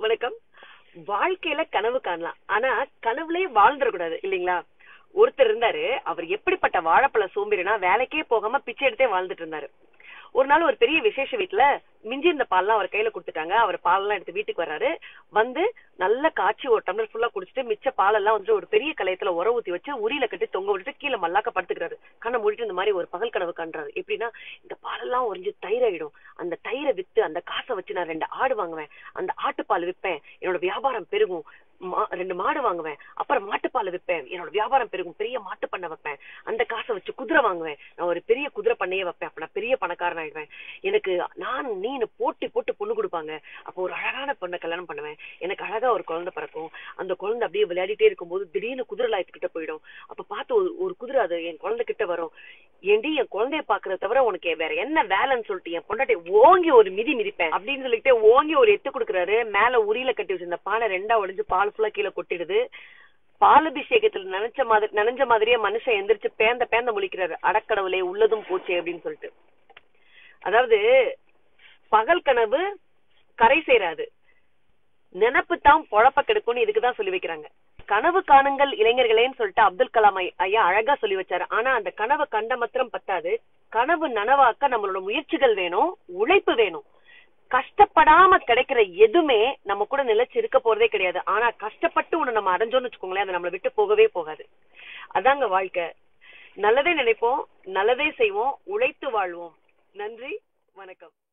வணக்கம் வாழ்க்கையில கனவு காணலாம் ஆனா கனவுலயே வாழ்ந்துடக்கூடாது இல்லைங்களா ஒருத்தர் இருந்தாரு அவர் எப்படிப்பட்ட வாழைப்பழ சோம்பேறினா வேலைக்கே போகாம பிச்சை எடுத்தே வாழ்ந்துட்டு இருந்தாரு ஒரு நாள் ஒரு பெரிய விசேஷ வீட்டுல மிஞ்சி இருந்த பால்லாம் அவர் கையில கொடுத்துட்டாங்க அவர் பாலெல்லாம் எடுத்து வீட்டுக்கு வர்றாரு வந்து நல்ல காய்ச்சி ஒரு டம்ளர் ஃபுல்லா குடிச்சிட்டு மிச்ச பாலெல்லாம் வந்து ஒரு பெரிய கலையத்துல உர ஊத்தி வச்சு உரியில கட்டி தொங்க விட்டுட்டு கீழே மல்லாக்க படுத்துக்கிறாரு கண்ணை மூடிட்டு இந்த மாதிரி ஒரு பகல் கனவு காண்றாரு எப்படின்னா இந்த பாலெல்லாம் உறிஞ்சு தயிர் ஆயிடும் அந்த தயிரை வித்து அந்த காசை வச்சு நான் ரெண்டு ஆடு வாங்குவேன் அந்த ஆட்டுப்பால் விற்பேன் என்னோட வியாபாரம் பெருகும் மா- ரெண்டு மாடு வாங்குவேன் அப்புறம் மாட்டுப்பால் விற்பேன் என்னோட வியாபாரம் பெருகும் பெரிய மாட்டு பண்ணை வைப்பேன் அந்த காசை வச்சு குதிரை வாங்குவேன் நான் ஒரு பெரிய குதிரை பண்ணையே வைப்பேன் அப்ப நான் பெரிய பணக்காரன் ஆயிடுவேன் எனக்கு நான் நீனு போட்டி போட்டு பொண்ணு கொடுப்பாங்க அப்போ ஒரு அழகான பொண்ணை கல்யாணம் பண்ணுவேன் எனக்கு அழகா ஒரு குழந்தை பிறக்கும் அந்த குழந்தை அப்படியே விளையாடிட்டே இருக்கும்போது திடீர்னு குதிரை லாயத்துக்கிட்ட போயிடும் அப்ப பார்த்து ஒரு ஒரு குதிரை அது என் குழந்தை கிட்ட வரும் ஏண்டி என் குழந்தைய பாக்குறத தவிர உனக்கு வேற என்ன வேலைன்னு சொல்லிட்டு என் பொண்டாட்டி ஓங்கி ஒரு மிதி மிதிப்பேன் அப்படின்னு சொல்லிட்டு ஓங்கி ஒரு எத்து கொடுக்குறாரு மேல உரியில கட்டி வச்சிருந்த பானை ரெண்டா உடைஞ்சு பால் ஃபுல்லா கீழே கொட்டிடுது பாலபிஷேகத்துல நினைச்ச மாதிரி நினைஞ்ச மாதிரியே மனுஷன் எந்திரிச்சு பேந்த பேந்த முழிக்கிறாரு அடக்கடவுளே உள்ளதும் போச்சே அப்படின்னு சொல்லிட்டு அதாவது பகல் கனவு கரை சேராது நினப்பு தான் பொழப்ப கெடுக்கும்னு இதுக்குதான் சொல்லி வைக்கிறாங்க கனவு காணுங்கள் இளைஞர்களேன்னு சொல்லிட்டு அப்துல் கலாம் ஐ- ஐயா அழகா சொல்லி வச்சாரு ஆனா அந்த கனவை கண்ட மாத்திரம் பத்தாது கனவு நனவாக்க நம்மளோட முயற்சிகள் வேணும் உழைப்பு வேணும் கஷ்டப்படாம கிடைக்கிற எதுவுமே நம்ம கூட நிலைச்சு இருக்க போறதே கிடையாது ஆனா கஷ்டப்பட்டு ஒண்ணு நம்ம அடைஞ்சோம்னு வச்சுக்கோங்களேன் அதை நம்மளை விட்டு போகவே போகாது அதாங்க வாழ்க்கை நல்லதே நினைப்போம் நல்லதே செய்வோம் உழைத்து வாழ்வோம் நன்றி வணக்கம்